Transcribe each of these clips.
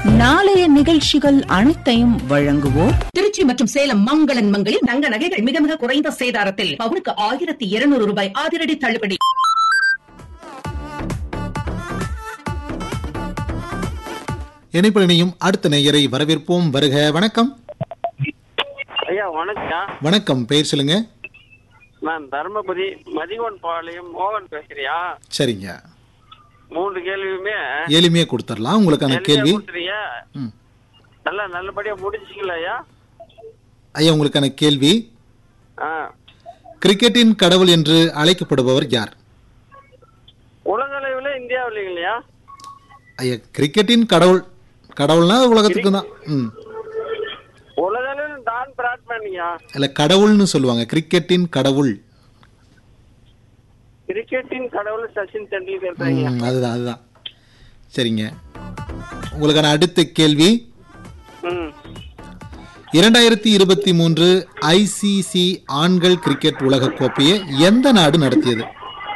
நாளைய நிகழ்ச்சிகள் அனைத்தையும் வழங்குவோர் திருச்சி மற்றும் சேலம் மங்களன் மங்களில் தங்க நகைகள் மிக மிக குறைந்த சேதாரத்தில் பவுனுக்கு ஆயிரத்தி இருநூறு ரூபாய் அதிரடி தள்ளுபடி இணைப்பினையும் அடுத்த நேயரை வரவேற்போம் வருக வணக்கம் ஐயா வணக்கம் வணக்கம் பெயர் சொல்லுங்க நான் தர்மபுரி மதிவன் பாளையம் மோகன் பேசுறியா சரிங்க மூன்று கேள்வியுமே எளிமையா கொடுத்துடலாம் உங்களுக்கான எளிமையா கேள்வி கொடுத்துறீங்க. ம். நல்லா நல்லபடியா முடிச்சிங்களா ஐயா ஐயா உங்களுக்கான கேள்வி ஆ. கிரிக்கெட்டின் கடவுள் என்று அழைக்கப்படுபவர் யார் உலக அளவில் இந்தியாவில் இல்லையா ஐயா கிரிக்கெட்டின் கடவுள் கடவுள்னா உலகத்துக்கு தான் ம் உலக அளவில் டான் பிராட்மேன்யா இல்ல கடவுள்னு சொல்லுவாங்க கிரிக்கெட்டின் கடவுள் கிரிக்கெட்டின் கடவுள் சச்சின் டெண்டுல்கர் தான் ஐயா. ம், அதுதான் அதுதான் சரிங்க உங்களுக்கான அடுத்த கேள்வி ம் இரண்டாயிரத்தி இருபத்தி மூன்று ஐசிசி ஆண்கள் கிரிக்கெட் உலகக் கோப்பையை எந்த நாடு நடத்தியது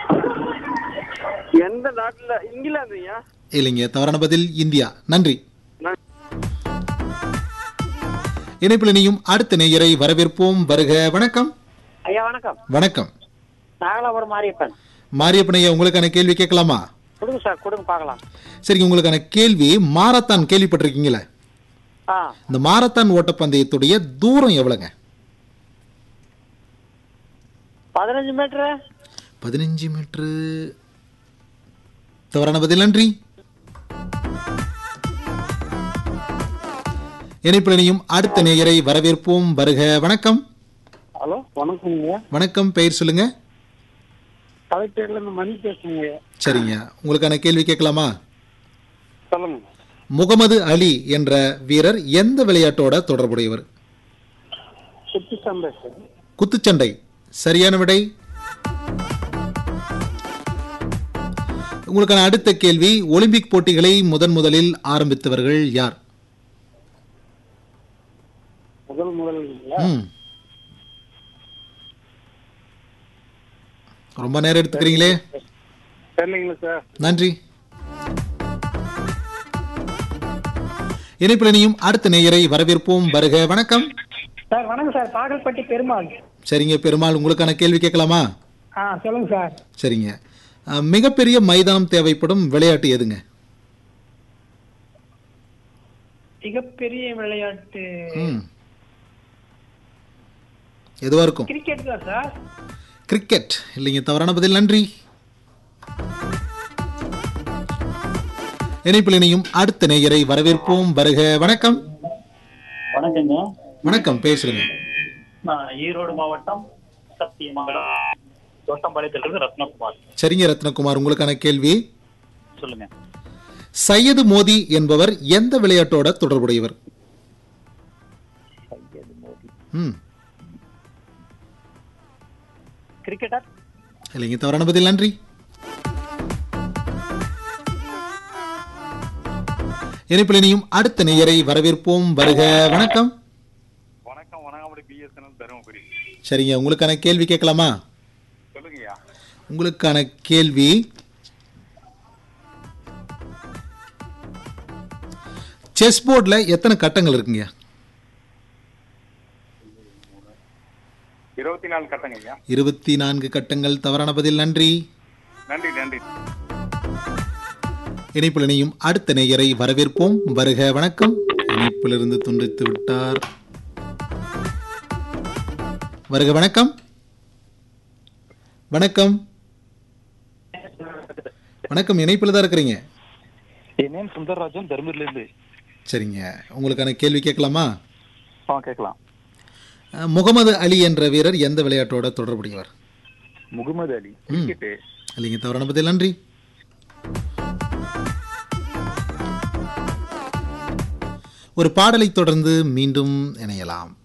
எந்த நாட்டுல இங்கிலாந்து ஐயா இல்லைங்க தவறான பதில் இந்தியா நன்றி நான் இணைப்பில் இணையும் அடுத்த நேயரை வரவேற்போம் வருக வணக்கம் ஐயா வணக்கம் வணக்கம் நாகலாபுரம் மாரியப்பன் மாரியப்பன் ஐயா உங்களுக்கான கேள்வி கேட்கலாமா கொடுங்க சார் கொடுங்க பார்க்கலாம் சரிங்க உங்களுக்கான கேள்வி மாரத்தான் கேள்விப்பட்டிருக்கீங்களே ஆ இந்த மாரத்தான் ஓட்டப்பந்தயத்துடைய தூரம் எவ்வளவுங்க பதினஞ்சு மீட்டரு பதினஞ்சு மீட்டரு தவறான பதில் நன்றி இணைப்பில் இணையும் அடுத்த நேயரை வரவேற்போம் வருக வணக்கம் ஹலோ வணக்கங்க வணக்கம் பெயர் சொல்லுங்க கலெக்டர்ல இருந்து மணி பேசுங்க சரிங்க உங்களுக்கான கேள்வி கேட்கலாமா சொல்லுங்க முகமது அலி என்ற வீரர் எந்த விளையாட்டோட தொடர்புடையவர் குட்டி சந்தோஷ் குத்துச்சண்டை சரியான விடை உங்களுக்கான அடுத்த கேள்வி ஒலிம்பிக் போட்டிகளை முதன் முதலில் ஆரம்பித்தவர்கள் யார் முதல் முதல் இல்லையா ம். ரொம்ப நேரம் எடுத்துக்கிறீங்களே தெரியலீங்களா சார் நன்றி இணைப்பில் இணையும் அடுத்த நேயரை வரவேற்போம் வருக வணக்கம் சார் வணக்கம் சார் பாகல்பட்டி பெருமாள் சரிங்க பெருமாள் உங்களுக்கான கேள்வி கேட்கலாமா ஆ சொல்லுங்க சார் சரிங்க அஹ், மிகப்பெரிய மைதானம் தேவைப்படும் விளையாட்டு எதுங்க மிகப்பெரிய விளையாட்டு ம். எதுவா இருக்கும் கிரிக்கெட் தான் சார் கிரிக்கெட் இல்லைங்க தவறான பதில் நன்றி இணைப்பில் இணையும் அடுத்த நேயரை வரவேற்போம் வருக வணக்கம் வணக்கங்க வணக்கம் பேசுறேங்க நான் ஈரோடு மாவட்டம் சத்தியமங்கலம் தோட்டம்பாளையத்திலிருந்து ரத்னகுமார் சரிங்க ரத்னகுமார் உங்களுக்கான கேள்வி சொல்லுங்க சையது மோதி என்பவர் எந்த விளையாட்டோட தொடர்புடையவர் ம் கிரிக்கெட்டர் இல்லைங்க தவறான பதில் நன்றி இணைப்பில் இணையும் அடுத்த நேயரை வரவேற்போம் வருக வணக்கம் வணக்கம் வணக்கம் பிஎஸ்என்எல் தருமபுரி சரிங்க உங்களுக்கான கேள்வி கேட்கலாமா சொல்லுங்கய்யா உங்களுக்கான கேள்வி செஸ் போர்டில் எத்தனை கட்டங்கள் இருக்குங்க இருபத்தி நாலு கட்டங்க ஐயா இருபத்தி நான்கு கட்டங்கள் தவறான பதில் நன்றி நன்றி நன்றி இணைப்பில் இணையும் அடுத்த நேயரை வரவேற்போம் வருக வணக்கம் இணைப்பிலிருந்து துண்டித்து விட்டார் வருக வணக்கம் வணக்கம் வணக்கம் இணைப்பில் தான் இருக்கிறீங்க என் நேம் சுந்தரராஜன் தர்மபுரில இருந்து சரிங்க உங்களுக்கான கேள்வி கேட்கலாமா ஆ கேட்கலாம் அஹ், முகமது அலி என்ற வீரர் எந்த விளையாட்டோட தொடர்புடையவர் முகமது அலி ம். கிரிக்கெட்டு இல்லைங்க தவறான பதில் நன்றி ஒரு பாடலை தொடர்ந்து மீண்டும் இணையலாம்